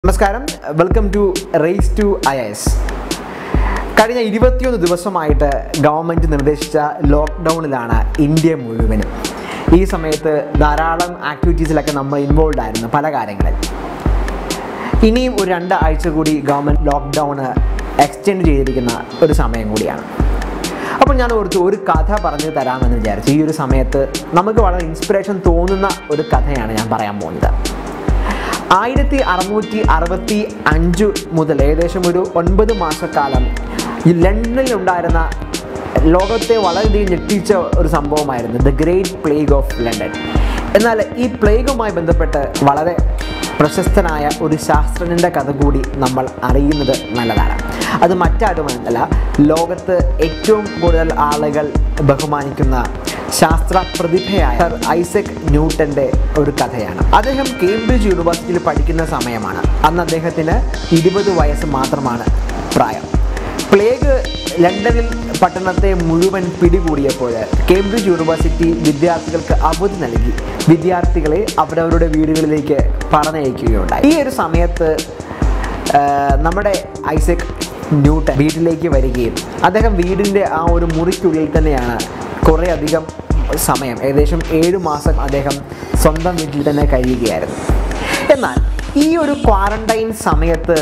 നമസ്കാരം welcome to race to I S കഴിഞ്ഞ ഇരുപത്തിയൊന്ന് ദിവസമായിട്ട് ഗവൺമെൻറ് നിർദ്ദേശിച്ച ലോക്ക്ഡൗണിലാണ് ഇന്ത്യ മുഴുവനും ഈ സമയത്ത് ധാരാളം ആക്ടിവിറ്റീസിലൊക്കെ നമ്മൾ ഇൻവോൾവ് ആയിരുന്നു പല കാര്യങ്ങളിൽ ഇനിയും ഒരു രണ്ട് ആഴ്ച കൂടി ഗവൺമെൻറ് ലോക്ക്ഡൗൺ എക്സ്റ്റെൻഡ് ചെയ്തിരിക്കുന്ന ഒരു സമയം കൂടിയാണ് അപ്പോൾ ഞാൻ ഓർത്തു ഒരു കഥ പറഞ്ഞു തരാമെന്ന് വിചാരിച്ചു ഈ ഒരു സമയത്ത് നമുക്ക് വളരെ ഇൻസ്പിറേഷൻ തോന്നുന്ന ഒരു കഥയാണ് ഞാൻ പറയാൻ പോകുന്നത് ആയിരത്തി അറുന്നൂറ്റി അറുപത്തി അഞ്ച് മുതൽ ഏകദേശം ഒരു ഒൻപത് മാസക്കാലം ഈ ലണ്ടനിൽ ഉണ്ടായിരുന്ന ലോകത്തെ വളരെയധികം ഞെട്ടിച്ച ഒരു സംഭവമായിരുന്നു the great plague of London എന്നാൽ ഈ പ്ലേഗുമായി ബന്ധപ്പെട്ട് വളരെ പ്രശസ്തനായ ഒരു ശാസ്ത്രജ്ഞൻ്റെ കഥ കൂടി നമ്മൾ അറിയുന്നത് നല്ലതാണ് അത് മറ്റാരുമല്ല ലോകത്ത് ഏറ്റവും കൂടുതൽ ആളുകൾ ബഹുമാനിക്കുന്ന ശാസ്ത്ര പ്രതിഭയായ സർ ഐസക് ന്യൂട്ടന്റെ ഒരു കഥയാണ് അദ്ദേഹം കേംബ്രിഡ്ജ് യൂണിവേഴ്സിറ്റിയിൽ പഠിക്കുന്ന സമയമാണ് അന്ന് അദ്ദേഹത്തിന് ഇരുപത് വയസ്സ് മാത്രമാണ് പ്രായം പ്ലേഗ് ലണ്ടനിൽ പട്ടണത്തെ മുഴുവൻ പിടികൂടിയപ്പോൾ കേംബ്രിഡ്ജ് യൂണിവേഴ്സിറ്റി വിദ്യാർത്ഥികൾക്ക് അവധി നൽകി വിദ്യാർത്ഥികളെ അവരവരുടെ വീടുകളിലേക്ക് പറഞ്ഞയക്കുകയുണ്ടായി ഈ ഒരു സമയത്ത് ആ, നമ്മുടെ ഐസക് ന്യൂട്ടൻ വീട്ടിലേക്ക് വരികയും അദ്ദേഹം വീടിൻ്റെ ആ ഒരു മുറിക്കുള്ളിൽ തന്നെയാണ് കുറേ അധികം സമയം ഏകദേശം ഏഴ് മാസം അദ്ദേഹം സ്വന്തം വീട്ടിൽ തന്നെ കഴിയുകയായിരുന്നു എന്നാൽ ഈ ഒരു ക്വാറന്റൈൻ സമയത്ത്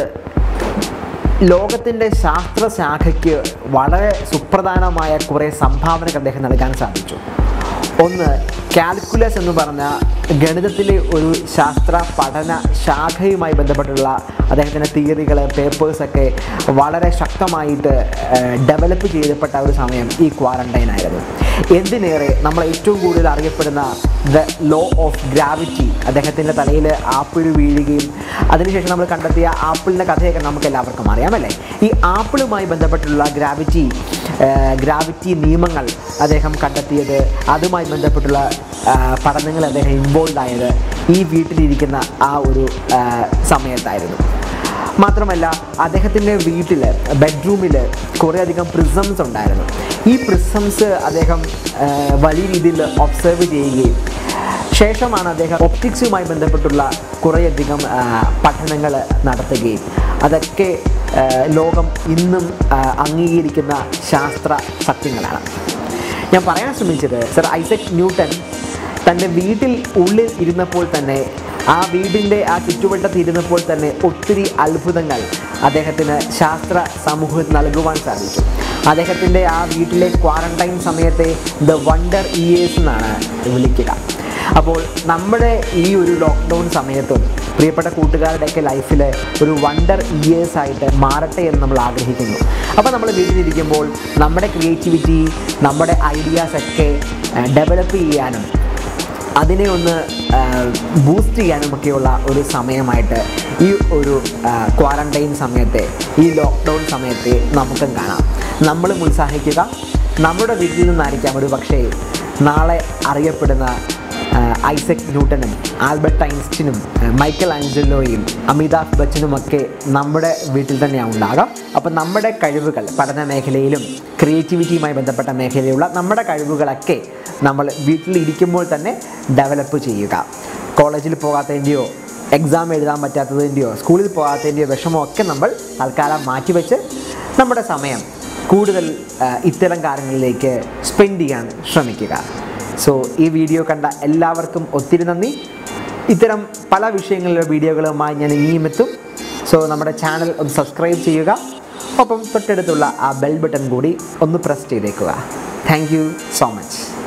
ലോകത്തിൻ്റെ ശാസ്ത്രശാഖയ്ക്ക് വളരെ സുപ്രധാനമായ കുറേ സംഭാവനകൾ അദ്ദേഹം നൽകാൻ സാധിച്ചു ഒന്ന് കാൽക്കുലസ് എന്ന് പറഞ്ഞ ഗണിതത്തിലെ ഒരു ശാസ്ത്ര പഠന ശാഖയുമായി ബന്ധപ്പെട്ടുള്ള അദ്ദേഹത്തിൻ്റെ തിയറികൾ പേപ്പേഴ്സൊക്കെ വളരെ ശക്തമായിട്ട് ഡെവലപ്പ് ചെയ്യപ്പെട്ട ഒരു സമയം ഈ ക്വാറന്റൈൻ ആയിരുന്നു എന്തിനേറെ നമ്മൾ ഏറ്റവും കൂടുതൽ അറിയപ്പെടുന്ന ദ ലോ ഓഫ് ഗ്രാവിറ്റി അദ്ദേഹത്തിൻ്റെ തലയിൽ ആപ്പിൾ വീഴുകയും അതിനുശേഷം നമ്മൾ കണ്ടെത്തിയ ആപ്പിളിൻ്റെ കഥയൊക്കെ നമുക്ക് എല്ലാവർക്കും അറിയാമല്ലേ ഈ ആപ്പിളുമായി ബന്ധപ്പെട്ടുള്ള ഗ്രാവിറ്റി ഗ്രാവിറ്റി നിയമങ്ങൾ അദ്ദേഹം കണ്ടെത്തിയത് അതുമായി ബന്ധപ്പെട്ടുള്ള ആ, പഠനങ്ങൾ അദ്ദേഹം ഇൻവോൾവ് ആയത് ഈ വീട്ടിലിരിക്കുന്ന ആ ഒരു ആ, സമയത്തായിരുന്നു മാത്രമല്ല അദ്ദേഹത്തിൻ്റെ വീട്ടിൽ ബെഡ്റൂമിൽ കുറേയധികം പ്രിസംസ് ഉണ്ടായിരുന്നു ഈ പ്രിസംസ് അദ്ദേഹം ആ, വലിയ രീതിയിൽ ഒബ്സർവ് ചെയ്യുകയും ശേഷമാണ് അദ്ദേഹം ഒപ്റ്റിക്സുമായി ബന്ധപ്പെട്ടുള്ള കുറേയധികം പഠനങ്ങൾ നടത്തുകയും അതൊക്കെ ആ, ലോകം ഇന്നും ആ, അംഗീകരിക്കുന്ന ശാസ്ത്ര സത്യങ്ങളാണ് ഞാൻ പറയാൻ ശ്രമിച്ചത് സർ ഐസക് ന്യൂട്ടൻ തൻ്റെ വീട്ടിൽ ഉള്ളിൽ ഇരുന്നപ്പോൾ തന്നെ ആ വീടിൻ്റെ ആ ചുറ്റുവട്ടത്ത് ഇരുന്നപ്പോൾ തന്നെ ഒത്തിരി അത്ഭുതങ്ങൾ അദ്ദേഹത്തിന് ശാസ്ത്ര സമൂഹത്തിന് നൽകുവാൻ സാധിച്ചു അദ്ദേഹത്തിൻ്റെ ആ വീട്ടിലെ ക്വാറന്റൈൻ സമയത്തെ ദ വണ്ടർ ഇയേഴ്സ് എന്നാണ് വിളിക്കുക അപ്പോൾ നമ്മുടെ ഈ ഒരു ലോക്ക്ഡൗൺ സമയത്തും പ്രിയപ്പെട്ട കൂട്ടുകാരുടെയൊക്കെ ലൈഫിൽ ഒരു വണ്ടർ ഇയേഴ്സ് ആയിട്ട് മാറട്ടെ എന്ന് നമ്മൾ ആഗ്രഹിക്കുന്നു അപ്പോൾ നമ്മൾ വീട്ടിലിരിക്കുമ്പോൾ നമ്മുടെ ക്രിയേറ്റിവിറ്റി നമ്മുടെ ഐഡിയാസൊക്കെ ഡെവലപ്പ് ചെയ്യാനും അതിനെ ഒന്ന് ബൂസ്റ്റ് ചെയ്യാനുമൊക്കെയുള്ള ഒരു സമയമായിട്ട് ഈ ഒരു ക്വാറന്റൈൻ സമയത്തെ ഈ ലോക്ക്ഡൗൺ സമയത്തെ നമുക്കും കാണാം നമ്മളും ഉത്സാഹിക്കുക നമ്മുടെ വീട്ടിൽ നിന്നായിരിക്കാം ഒരു പക്ഷേ നാളെ അറിയപ്പെടുന്ന ആ, ഐസക് ന്യൂട്ടനും ആൽബർട്ട് ഐൻസ്റ്റീനും ആ, മൈക്കൽ ആഞ്ചലോയും അമിതാഭ് ബച്ചനുമൊക്കെ നമ്മുടെ വീട്ടിൽ തന്നെയാണ് ഉണ്ടാകാം അപ്പോൾ നമ്മുടെ കഴിവുകൾ പഠന മേഖലയിലും ക്രിയേറ്റിവിറ്റിയുമായി ബന്ധപ്പെട്ട മേഖലയിലുള്ള നമ്മുടെ കഴിവുകളൊക്കെ നമ്മൾ വീട്ടിലിരിക്കുമ്പോൾ തന്നെ ഡെവലപ്പ് ചെയ്യുക കോളേജിൽ പോകാത്തതിൻ്റെയോ എക്സാം എഴുതാൻ പറ്റാത്തതിൻ്റെയോ സ്കൂളിൽ പോകാത്തതിൻ്റെയോ വിഷമമൊക്കെ നമ്മൾ തൽക്കാലം മാറ്റിവെച്ച് നമ്മുടെ സമയം കൂടുതൽ ആ, ഇത്തരം കാര്യങ്ങളിലേക്ക് സ്പെൻഡ് ചെയ്യാൻ ശ്രമിക്കുക സോ ഈ വീഡിയോ കണ്ട എല്ലാവർക്കും ഒത്തിരി നന്ദി ഇത്തരം പല വിഷയങ്ങളിലെ വീഡിയോകളുമായി ഞാൻ ഇനിയും എത്തും സോ നമ്മുടെ ചാനൽ ഒന്ന് സബ്സ്ക്രൈബ് ചെയ്യുക ഒപ്പം തൊട്ടടുത്തുള്ള ആ ബെൽ ബട്ടൺ കൂടി ഒന്ന് പ്രസ് ചെയ്തേക്കുക താങ്ക് യു സോ മച്ച്